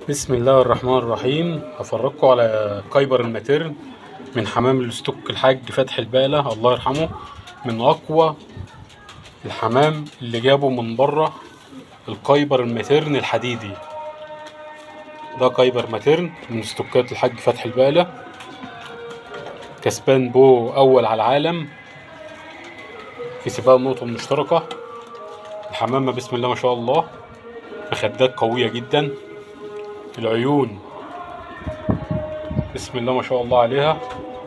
بسم الله الرحمن الرحيم هفرجكم على كايبر الماتيرن من حمام الاستوك الحاج فتحي البالة الله يرحمه من اقوى الحمام اللي جابه من بره الكايبر الماتيرن الحديدي ده كايبر ماتيرن من استوكات الحاج فتحي البالة كسبان بو اول على العالم في سباق النقطة المشتركة الحمامة بسم الله ما شاء الله مخدات قوية جدا العيون بسم الله ما شاء الله عليها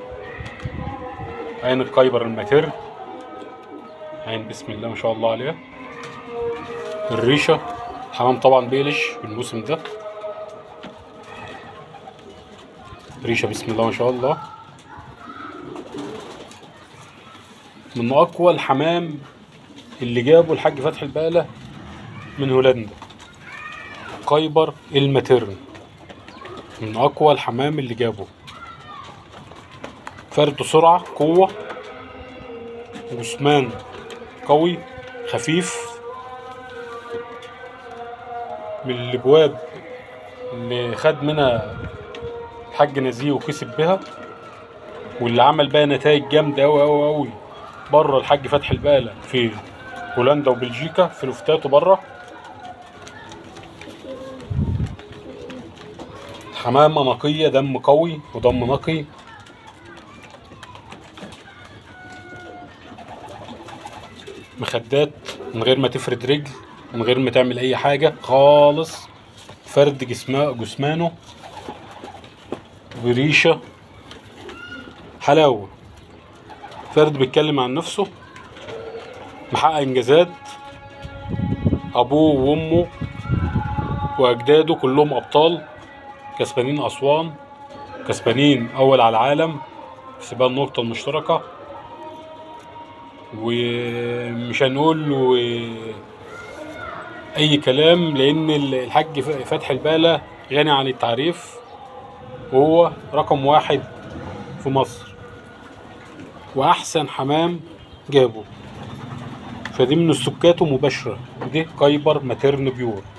عين الكايبر الماتير عين بسم الله ما شاء الله عليها الريشة الحمام طبعا بيلش بالموسم ده ريشة بسم الله ما شاء الله من أقوى الحمام اللي جابه الحاج فتحي البالة من هولندا كايبر الماتيرن من اقوى الحمام اللي جابه فرد سرعة قوة جسمان قوي خفيف من الابواب اللي خد منها الحاج نزيه وكسب بها واللي عمل بقى نتائج جامدة أوي أوي أوي بره الحاج فتحي البالة في هولندا وبلجيكا في لفتاته بره حمامة نقية دم قوي ودم نقي مخدات من غير ما تفرد رجل من غير ما تعمل اي حاجة خالص فرد جسمه جسمانه بريشة حلاوة فرد بيتكلم عن نفسه محقق انجازات ابوه وامه واجداده كلهم ابطال كسبانين أسوان كسبانين أول على العالم في سباق النقطة المشتركة ومش هنقول له أي كلام لأن الحاج فتحي البالة غني عن التعريف وهو رقم واحد في مصر وأحسن حمام جابه فدي من استوكاته مباشرة ودي كايبر ماتيرن بيور